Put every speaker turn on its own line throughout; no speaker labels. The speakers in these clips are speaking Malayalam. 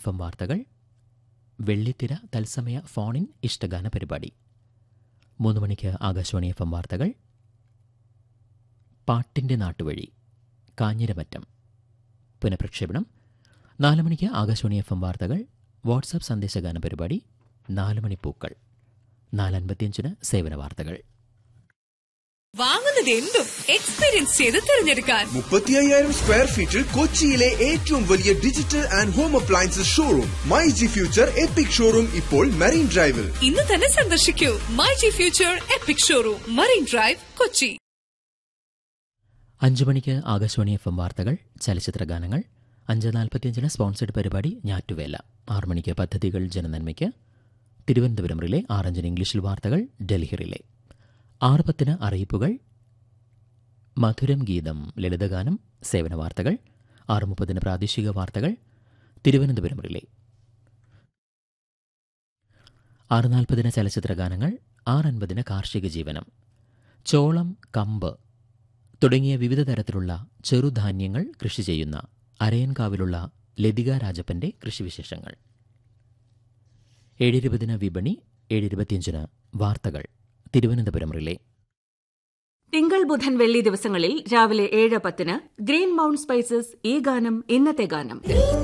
എഫ് എം വാർത്തകൾ വെള്ളിത്തിര തത്സമയ ഫോണിൻ ഇഷ്ടഗാന പരിപാടി മൂന്ന് മണിക്ക് ആകാശവാണി എഫ് എം വാർത്തകൾ പാട്ടിൻ്റെ നാട്ടുവഴി കാഞ്ഞിരമറ്റം പുനഃപ്രക്ഷേപണം നാല് മണിക്ക് ആകാശവാണി എഫ് എം വാർത്തകൾ വാട്സാപ്പ് സന്ദേശഗാന പരിപാടി നാല് മണി പൂക്കൾ നാലൻപത്തിയഞ്ചിന് സേവന വാർത്തകൾ
വാങ്ങുന്നത് എന്തും എക്സ്പീരിയൻസ് ചെയ്ത് തിരഞ്ഞെടുക്കാൻ
മുപ്പത്തി അയ്യായിരം സ്ക്വയർ ഫീറ്റിൽ കൊച്ചിയിലെ ഏറ്റവും വലിയ digital and home appliances showroom my G future epic showroom ഇപ്പോൾ മെറീൻ ഡ്രൈവിൽ
ഇന്ന് തന്നെ സന്ദർശിക്കൂ my G future epic showroom marine drive Kochi
അഞ്ചു മണിക്ക് ആകാശവാണി എഫ് എം വാർത്തകൾ ചലച്ചിത്ര ഗാനങ്ങൾ അഞ്ച് നാൽപ്പത്തിയഞ്ചിന് സ്പോൺസർഡ് പരിപാടി ഞാറ്റുവേല ആറു മണിക്ക് പദ്ധതികൾ ജനനന്മയ്ക്ക് തിരുവനന്തപുരം റിലേ ആറഞ്ചിന് ഇംഗ്ലീഷിൽ വാർത്തകൾ ഡൽഹി റിലേ ആറ് പത്തിന് അറിയിപ്പുകൾ മധുരം ഗീതം ലളിതഗാനം സേവന വാർത്തകൾ ആറ് മുപ്പതിന് പ്രാദേശിക വാർത്തകൾ തിരുവനന്തപുരം റിലേ ആറ് നാൽപ്പതിന് ചലച്ചിത്ര ഗാനങ്ങൾ ആറ് അൻപതിന് കാർഷിക ജീവനം ചോളം കമ്പ് തുടങ്ങിയ വിവിധ തരത്തിലുള്ള ചെറുധാന്യങ്ങൾ കൃഷി ചെയ്യുന്ന അരയൻകാവിലുള്ള ലതിക രാജപ്പന്റെ കൃഷിവിശേഷങ്ങൾ ഏഴിരുപതിന് വിപണി ഏഴിരുപത്തിയഞ്ചിന് വാർത്തകൾ തിരുവനന്തപുരം റിലേ
തിങ്കൾ ബുധൻ വെള്ളി ദിവസങ്ങളിൽ രാവിലെ ഏഴ് പത്തിന് ഗ്രീൻ മൗണ്ട് സ്പൈസസ് ഈ ഗാനം ഇന്നത്തെ ഗാനം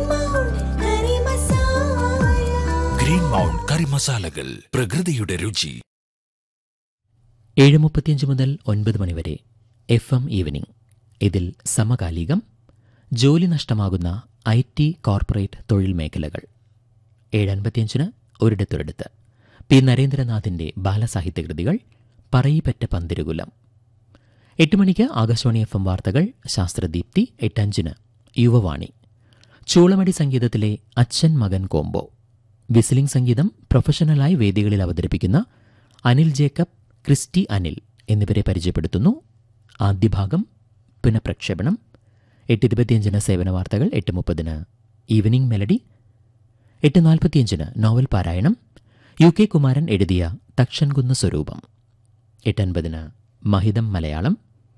ഗ്രീൻ മൗണ്ട് കറി മസാലകൾ പ്രകൃതിയുടെ രുചി
ഏഴ് മുപ്പത്തിയഞ്ച് മുതൽ ഒൻപത് മണിവരെ എഫ് എം ഈവനിംഗ് ഇതിൽ സമകാലികം ജോലി നഷ്ടമാകുന്ന ഐ ടി കോർപ്പറേറ്റ് തൊഴിൽ മേഖലകൾ ഏഴ് അൻപത്തിയഞ്ചിന് ഒരിടത്തൊരിടത്ത് പി നരേന്ദ്രനാഥിന്റെ ബാലസാഹിത്യകൃതികൾ പറയിപ്പറ്റ പന്തിരുകുലം എട്ട് മണിക്ക് ആകാശവാണി എഫ് എം വാർത്തകൾ ശാസ്ത്രദീപ്തി എട്ടഞ്ചിന് യുവവാണി ചൂളമടി സംഗീതത്തിലെ അച്ഛൻ മകൻ കോംബോ വിസിലിംഗ് സംഗീതം പ്രൊഫഷണലായി വേദികളിൽ അവതരിപ്പിക്കുന്ന അനിൽ ജേക്കബ് ക്രിസ്റ്റി അനിൽ എന്നിവരെ പരിചയപ്പെടുത്തുന്നു ആദ്യ ഭാഗം പുനഃപ്രക്ഷേപണം എട്ട് ഇരുപത്തിയഞ്ചിന് സേവന വാർത്തകൾ എട്ട് മുപ്പതിന് ഈവനിംഗ് മെലഡി എട്ട് നാൽപ്പത്തിയഞ്ചിന് നോവൽ പാരായണം യു കെ കുമാരൻ എഴുതിയ തക്ഷൻകുന്ന് സ്വരൂപം എട്ടൻപതിന് മഹിതം മലയാളം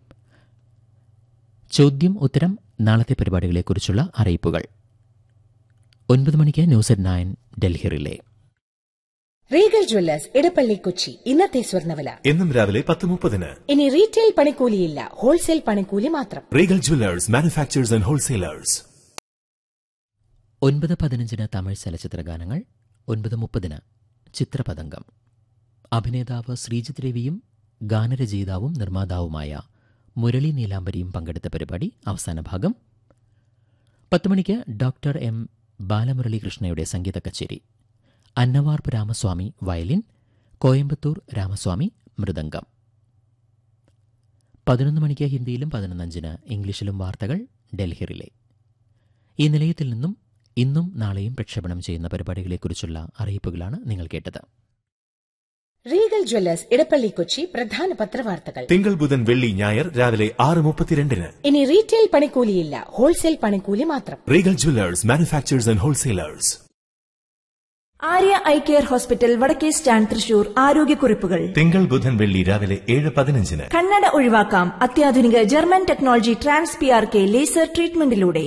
ചോദ്യം ഉത്തരം നാളത്തെ പരിപാടികളെക്കുറിച്ചുള്ള അറിയിപ്പുകൾ ഒൻപത് മണിക്ക് news at nine Delhi relay
Regal jewellers Edappally Kochi ഇന്നത്തെ സ്വർണ്ണവില
എന്നും രാവിലെ പത്ത് മുപ്പതിന്
ഇനി റീറ്റെയിൽ പണിക്കൂലിയില്ല ഹോൾസെയിൽ പണിക്കൂലി മാത്രം
Regal jewellers manufacturers and wholesalers
ഒൻപത് പതിനഞ്ചിന് തമിഴ് ചലച്ചിത്ര ഗാനങ്ങൾ ഒൻപത് മുപ്പതിന് ചിത്രപതംഗം അഭിനേതാവ് ശ്രീജിത് രവിയും ഗാനരചയിതാവും നിർമ്മാതാവുമായ മുരളി നീലാംബരിയും പങ്കെടുത്ത പരിപാടി അവസാന ഭാഗം പത്ത് മണിക്ക് ഡോക്ടർ എം ബാലമുരളി കൃഷ്ണയുടെ സംഗീത കച്ചേരി അന്നവാർപ്പ് രാമസ്വാമി വയലിൻ കോയമ്പത്തൂർ രാമസ്വാമി മൃദംഗം പതിനൊന്ന് മണിക്ക് ഹിന്ദിയിലും പതിനൊന്നഞ്ചിന് ഇംഗ്ലീഷിലും വാർത്തകൾ ഡൽഹി റിലേ ഈ നിലയത്തിൽ നിന്നും ഇന്നും നാളെയും പ്രക്ഷേപണം ചെയ്യുന്ന പരിപാടികളെക്കുറിച്ചുള്ള അറിയിപ്പുകളാണ് നിങ്ങൾ കേട്ടത്
റീഗൽ ജ്വല്ലേഴ്സ് ഇടപ്പള്ളി കൊച്ചി പ്രധാന പത്രവാർത്തകൾ
തിങ്കൾ ബുധൻ വെള്ളി ഞായർ രാവിലെ ആറ് മുപ്പത്തിരണ്ടിന്
ഇനി റീറ്റെയിൽ പണിക്കൂലിയില്ല ഹോൾസെയിൽ പണിക്കൂലി മാത്രം
Regal jewellers manufacturers and wholesalers
Arya eye care hospital വടക്കേ സ്റ്റാൻഡ് തൃശൂർ ആരോഗ്യക്കുറിപ്പുകൾ
തിങ്കൾ ബുധൻ വെള്ളി രാവിലെ ഏഴ് പതിനഞ്ചിന്
കണ്ണട ഒഴിവാക്കാം അത്യാധുനിക German technology trans P R K laser ട്രീറ്റ്മെന്റിലൂടെ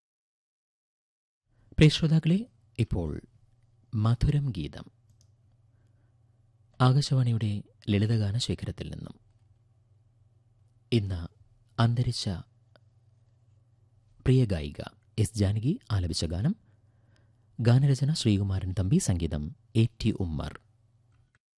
പ്രിയ ശ്രോതാക്കളെ ഇപ്പോൾ മധുരം ഗീതം ആകാശവാണിയുടെ ലളിതഗാന ശേഖരത്തിൽ നിന്നും ഇന്ന് അന്തരിച്ച പ്രിയ ഗായിക എസ് ജാനകി ആലപിച്ച ഗാനം ഗാനരചന ശ്രീകുമാരൻ തമ്പി സംഗീതം എ ടി ഉമ്മർ